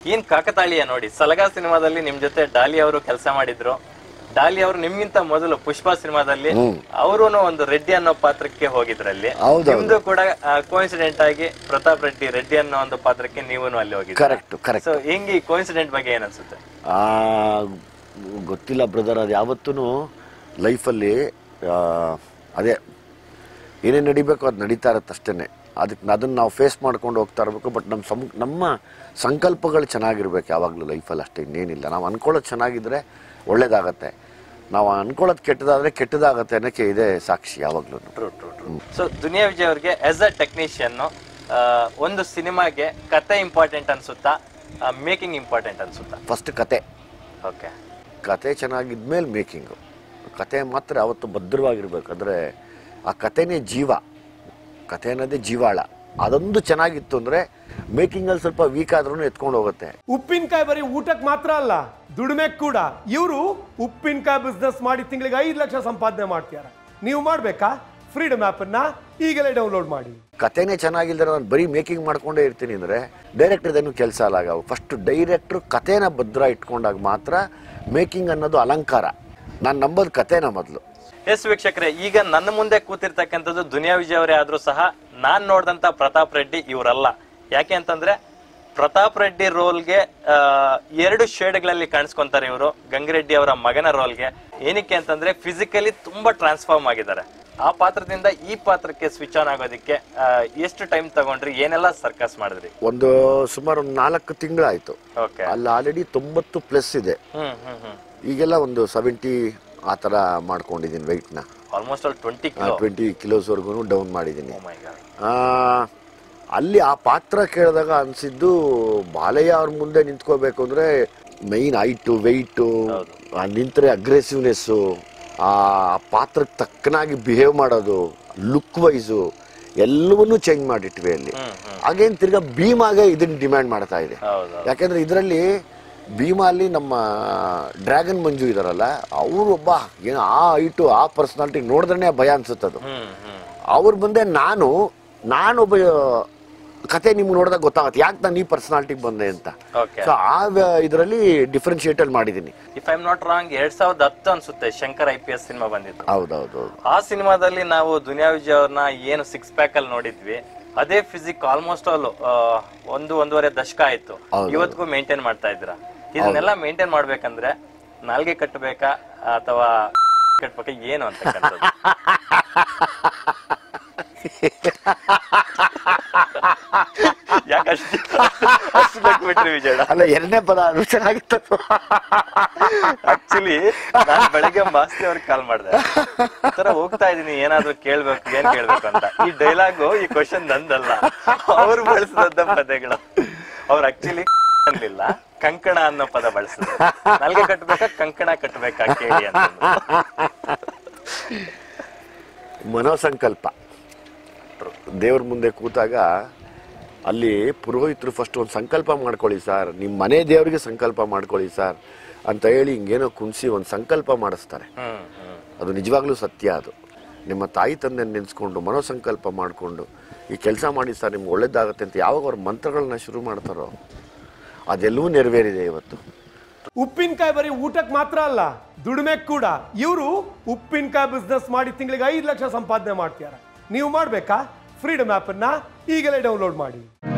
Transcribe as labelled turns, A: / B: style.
A: ಏನ್ ಕಾಕತಾಳೀಯ ನೋಡಿ ಸಲಗಾ ಸಿನಿಮಾದಲ್ಲಿ ನಿಮ್ ಜೊತೆ ಡಾಲಿ ಅವರು ಕೆಲಸ ಮಾಡಿದ್ರು ಡಾಲಿ ಅವರು ನಿಮ್ಗಿಂತ ಮೊದಲು ಪುಷ್ಪ ಸಿನಿಮಾದಲ್ಲಿ ಅವರು ಒಂದು ರೆಡ್ಡಿ ಅನ್ನೋ ಪಾತ್ರಕ್ಕೆ ಹೋಗಿದ್ರಲ್ಲಿ
B: ಹೌದು
A: ನಿಮ್ದು ಕೂಡ ಕೋಇನ್ಸಿಡೆಂಟ್ ಆಗಿ ಪ್ರತಾಪ್ ರೆಡ್ಡಿ ರೆಡ್ಡಿ ಅನ್ನೋ ಒಂದು ಪಾತ್ರಕ್ಕೆ ನೀವು ಅಲ್ಲಿ ಹೋಗಿದ್ರಿ
B: ಕರೆಕ್ಟ್ ಕರೆಕ್ಟ್
A: ಸೊ ಹೆಂಗಿ ಕೋಇನ್ಸಿಡೆಂಟ್ ಬಗ್ಗೆ ಏನ್ ಅನ್ಸುತ್ತೆ
B: ಆ, ಗೊತ್ತಿಲ್ಲ ಬ್ರದರ್ ಅದು ಯಾವತ್ತೂ ಲೈಫಲ್ಲಿ ಅದೇ ಏನೇನು ನಡಿಬೇಕು ಅದು ನಡೀತಾ ಇರುತ್ತೆ ಅಷ್ಟೇ ಅದಕ್ಕೆ ಅದನ್ನು ನಾವು ಫೇಸ್ ಮಾಡ್ಕೊಂಡು ಹೋಗ್ತಾ ಇರಬೇಕು ಬಟ್ ನಮ್ಮ ಸಂ ನಮ್ಮ ಸಂಕಲ್ಪಗಳು ಚೆನ್ನಾಗಿರ್ಬೇಕು ಯಾವಾಗಲೂ ಲೈಫಲ್ಲಿ ಅಷ್ಟೇ ಇನ್ನೇನಿಲ್ಲ ನಾವು ಅನ್ಕೊಳ್ಳೋದು ಚೆನ್ನಾಗಿದ್ರೆ ಒಳ್ಳೇದಾಗತ್ತೆ ನಾವು ಅನ್ಕೊಳ್ಳೋದು ಕೆಟ್ಟದಾದ್ರೆ ಕೆಟ್ಟದಾಗತ್ತೆ ಅನ್ನೋಕ್ಕೆ ಇದೆ ಸಾಕ್ಷಿ ಯಾವಾಗಲೂ
A: true true true so Duniya Vijay ಅವ್ರಿಗೆ ಆಸ್ ಅ ಟೆಕ್ನಿಷಿಯನ್ ಒಂದು ಸಿನಿಮಾಗೆ ಕತೆ ಇಂಪಾರ್ಟೆಂಟ್ ಅನ್ಸುತ್ತಾ ಮೇಕಿಂಗ್ ಇಂಪಾರ್ಟೆಂಟ್ ಅನ್ಸುತ್ತಾ
B: ಫಸ್ಟ್ ಕತೆ
A: ಓಕೆ
B: ಕತೆ ಚೆನ್ನಾಗಿದ್ಮೇಲೆ ಮೇಕಿಂಗು ಕತೆ ಮಾತ್ರ ಯಾವತ್ತು ಭದ್ರವಾಗಿರ್ಬೇಕು ಅಂದರೆ ಆ ಕತೆನೇ ಜೀವ ಕತೆ ಅನ್ನೋದೇ ಜೀವಾಳ ಅದೊಂದು ಚೆನ್ನಾಗಿತ್ತು ಅಂದರೆ ಮೇಕಿಂಗಲ್ಲಿ ಸ್ವಲ್ಪ ವೀಕ್ ಆದ್ರೂ ಎತ್ಕೊಂಡು ಹೋಗುತ್ತೆ
C: ಉಪ್ಪಿನಕಾಯಿ ಬರೀ ಊಟಕ್ಕೆ ಮಾತ್ರ ಅಲ್ಲ ದುಡಿಮೆ ಕೂಡ ಇವರು ಉಪ್ಪಿನಕಾಯಿ ಬಿಸ್ನೆಸ್ ಮಾಡಿ ತಿಂಗಳಿಗೆ ಐದು ಲಕ್ಷ ಸಂಪಾದನೆ ಮಾಡ್ತಿದ್ದಾರೆ ನೀವು ಮಾಡ್ಬೇಕಾ ಫ್ರೀಡಮ್ ಅನ್ನ ಈಗಲೇ ಡೌನ್ಲೋಡ್ ಮಾಡಿ
B: ಕತೆನೇ ಚೆನ್ನಾಗಿಲ್ದರೆ ನಾನು ಬರೀ ಮೇಕಿಂಗ್ ಮಾಡ್ಕೊಂಡೇ ಇರ್ತೀನಿ ಅಂದರೆ ಡೈರೆಕ್ಟರ್ದೇನು ಕೆಲಸ ಅಲ್ಲ ಫಸ್ಟ್ ಡೈರೆಕ್ಟ್ರು ಕತೆನ ಭದ್ರ ಇಟ್ಕೊಂಡಾಗ ಮಾತ್ರ ಮೇಕಿಂಗ್ ಅನ್ನೋದು ಅಲಂಕಾರ ನಾನು ನಂಬೋದು ಕತೆನ ಮೊದಲು
A: ಎಸ್ ವೀಕ್ಷಕರೇ ಈಗ ನನ್ನ ಮುಂದೆ ಕೂತಿರ್ತಕ್ಕಂಥದ್ದು ದುನಿಯಾ ವಿಜಯ್ ಅವರೇ ಆದ್ರೂ ಸಹ ನಾನ್ ನೋಡಿದಂತ ಪ್ರತಾಪ್ ರೆಡ್ಡಿ ಇವರಲ್ಲ ಯಾಕೆ ಅಂತಂದ್ರೆ ಪ್ರತಾಪ್ ರೆಡ್ಡಿ ರೋಲ್ಗೆ ಎರಡು ಶೇಡ್ಗಳಲ್ಲಿ ಕಾಣಿಸ್ಕೊಂತಾರೆ ಇವರು ಗಂಗಿರೆಡ್ಡಿ ಅವರ ಮಗನ ರೋಲ್ಗೆ ಏನಕ್ಕೆ ಅಂತಂದ್ರೆ ಫಿಸಿಕಲಿ ತುಂಬಾ ಟ್ರಾನ್ಸ್ಫಾರ್ಮ್ ಆಗಿದ್ದಾರೆ ಆ ಪಾತ್ರದಿಂದ ಈ ಪಾತ್ರಕ್ಕೆ ಸ್ವಿಚ್ ಆನ್ ಆಗೋದಕ್ಕೆ ಆ, ಎಷ್ಟು ಟೈಮ್ ತಗೊಂಡ್ರಿ ಏನೆಲ್ಲ ಸರ್ಕಸ್ ಮಾಡಿದ್ರಿ
B: ಒಂದು ಸುಮಾರು ಒಂದು ನಾಲ್ಕು ತಿಂಗಳಾಯಿತು
A: ಓಕೆ
B: ಅಲ್ಲಿ ಆಲ್ರೆಡಿ ತೊಂಬತ್ತು ಪ್ಲಸ್ ಇದೆ
A: ಹ್ಮ್ ಹ್ಮ್ ಹ್ಮ್
B: ಈಗೆಲ್ಲ ಒಂದು ಸೆವೆಂಟಿ ಆ ಥರ ಮಾಡ್ಕೊಂಡಿದ್ದೀನಿ ವೆಯ್ಟ್ನ
A: ಆಲ್ಮೋಸ್ಟ್ ಅಲ್ಲಿ ಟ್ವೆಂಟಿ ಕಿಲೋ
B: ಟ್ವೆಂಟಿ ಕಿಲೋಸ್ವರೆಗೂ ಡೌನ್ ಮಾಡಿದ್ದೀನಿ
A: ಮೈ ಗಾಡ್
B: ಆ, ಅಲ್ಲಿ ಆ ಪಾತ್ರ ಕೇಳಿದಾಗ ಅನಿಸಿದ್ದು ಬಾಲಯ್ಯ ಅವ್ರ ಮುಂದೆ ನಿಂತ್ಕೋಬೇಕು ಅಂದರೆ ಮೈನ್ ಹೈಟು ವೆಯ್ಟು ನಿಂತರೆ ಅಗ್ರೆಸಿವ್ನೆಸ್ಸು ಆ ಪಾತ್ರಕ್ಕೆ ತಕ್ಕನಾಗಿ ಬಿಹೇವ್ ಮಾಡೋದು ಲುಕ್ ವೈಸು ಎಲ್ಲವನ್ನೂ ಚೇಂಜ್ ಮಾಡಿಟ್ವಿ ಅಲ್ಲಿ ಹಾಗೇನು ತಿರ್ಗಾ ಭೀಮಾಗೆ ಇದನ್ನ ಡಿಮ್ಯಾಂಡ್ ಮಾಡ್ತಾ ಇದೆ
A: ಹೌದು
B: ಯಾಕೆಂದ್ರೆ ಇದರಲ್ಲಿ ಭೀಮಾಲಿ ನಮ್ಮ ಡ್ರ್ಯಾಗನ್ ಮಂಜು ಇದಾರಲ್ಲ ಅವರು ಒಬ್ಬ ಏನು ಆ ಹೈಟು ಆ ಪರ್ಸನಾಲಿಟಿ ನೋಡಿದ್ರೆ ಭಯ ಅನ್ಸುತ್ತದು
A: ಹ್ಮ್ ಹ್ಮ್
B: ಅವ್ರ ಮುಂದೆ ನಾನು ನಾನೊಬ್ಬ ಕತೆ ನಿಮ್ಗೆ ನೋಡಿದಾಗ ಗೊತ್ತಾಗತ್ತೆ ಯಾಕೆ ನಾನು ಈ ಪರ್ಸನಾಲಿಟಿಗೆ ಬಂದೆ ಅಂತ
A: ಓಕೆ
B: ಸೊ ಆ ಇದರಲ್ಲಿ ಡಿಫ್ರೆನ್ಶಿಯೇಟಲ್ ಮಾಡಿದ್ದೀನಿ
A: ಇಫ್ ಐ ನಾಟ್ ರಾಂಗ್ ಎರಡ್ ಸಾವಿರದ ಹತ್ತು ಅನ್ಸುತ್ತೆ Shankar I P S cinema ಬಂದಿತ್ತು
B: ಹೌದೌದು
A: ಆ ಸಿನಿಮಾದಲ್ಲಿ ನಾವು ದುನಿಯಾ ವಿಜಯ್ ಅವ್ರನ್ನ ಏನು ಸಿಕ್ಸ್ ಪ್ಯಾಕ್ ಅಲ್ಲಿ ನೋಡಿದ್ವಿ ಅದೇ ಫಿಸಿಕ್ ಆಲ್ಮೋಸ್ಟ್ ಆಲ್ ಒಂದು ಒಂದೂವರೆ ದಶಕ ಆಯ್ತು
B: ಹೌದು.
A: ಇವತ್ತಿಗೂ ಮೇಂಟೈನ್ ಮಾಡ್ತಾ ಇದ್ದೀರಾ ಇದನ್ನೆಲ್ಲ ಮೇಂಟೈನ್ ಮಾಡ್ಬೇಕಂದ್ರೆ ನಾಲ್ಗೆ ಕಟ್ಟಬೇಕಾ ಅಥವಾ ಕಟ್ಬೇಕಾ ಏನು ಅಂತಕ್ಕಂಥದ್ದು ಯಾಕೆ ಅಷ್ಟು ಅಷ್ಟು ಬಿಟ್ರಿ ವಿಜಯಣ್ಣ
B: ಅಲ್ಲ ಎರಡನೇ ಪದ ಅದು ಚೆನ್ನಾಗಿತ್ತು
A: ಆಕ್ಚುಲಿ ನಾನು ಬೆಳಗ್ಗೆ ಮಾಸ್ತಿ ಅವ್ರಿಗೆ ಕಾಲ್ ಮಾಡಿದೆ ಈ ತರ ಹೋಗ್ತಾ ಇದೀನಿ ಏನಾದ್ರೂ ಕೇಳ್ಬೇಕು ಏನ್ ಕೇಳ್ಬೇಕು ಅಂತ ಈ ಡೈಲಾಗು ಈ ಕ್ವಶನ್ ನಂದಲ್ಲ ಅವ್ರು ಬಳಸಿದಂತ ಪದಗಳು ಅವ್ರು ಆಕ್ಚುಲಿ ಅನ್ಲಿಲ್ಲ ಕಂಕಣ ಅನ್ನೋ ಪದ ಬಳಸಿದ್ರು ನಲ್ಗೆ ಕಟ್ಬೇಕಾ ಕಂಕಣ ಕಟ್ಬೇಕಾ ಕೇಳಿ ಅಂತ
B: ಮನೋಸಂಕಲ್ಪ ದೇವ್ರ ಮುಂದೆ ಕೂತಾಗ ಅಲ್ಲಿ ಪುರೋಹಿತರು ಫಸ್ಟ್ ಒಂದು ಸಂಕಲ್ಪ ಮಾಡ್ಕೊಳ್ಳಿ ಸರ್ ನಿಮ್ಮ ಮನೆ ದೇವರಿಗೆ ಸಂಕಲ್ಪ ಮಾಡ್ಕೊಳ್ಳಿ ಸರ್ ಅಂತ ಹೇಳಿ ಹಿಂಗೇನೋ ಕುಣಿಸಿ ಒಂದು ಸಂಕಲ್ಪ ಮಾಡಿಸ್ತಾರೆ
A: ಹ್ಮ್ ಹ್ಮ್
B: ಅದು ನಿಜವಾಗ್ಲೂ ಸತ್ಯ ಅದು ನಿಮ್ಮ ತಾಯಿ ತಂದೆ ನೆನೆಸ್ಕೊಂಡು ಮನೋಸಂಕಲ್ಪ ಮಾಡಿಕೊಂಡು ಈ ಕೆಲಸ ಮಾಡಿ ಸರ್ ನಿಮ್ಗೆ ಒಳ್ಳೇದಾಗುತ್ತೆ ಅಂತ ಯಾವಾಗ ಅವ್ರ ಮಂತ್ರಗಳನ್ನ ಶುರು ಮಾಡ್ತಾರೋ ಅದೆಲ್ಲವೂ ನೆರವೇರಿದೆ ಇವತ್ತು
C: ಉಪ್ಪಿನಕಾಯಿ ಬರೀ ಊಟಕ್ಕೆ ಮಾತ್ರ ಅಲ್ಲ ದುಡಿಮೆ ಕೂಡ ಇವರು ಉಪ್ಪಿನಕಾಯಿ ಬಿಸ್ನೆಸ್ ಮಾಡಿ ತಿಂಗಳಿಗೆ ಐದು ಲಕ್ಷ ಸಂಪಾದನೆ ಮಾಡ್ತಿದ್ದಾರೆ ನೀವು ಮಾಡ್ಬೇಕಾ ಫ್ರೀಡಮ್ ಅನ್ನ ಈಗಲೇ ಡೌನ್ಲೋಡ್ ಮಾಡಿ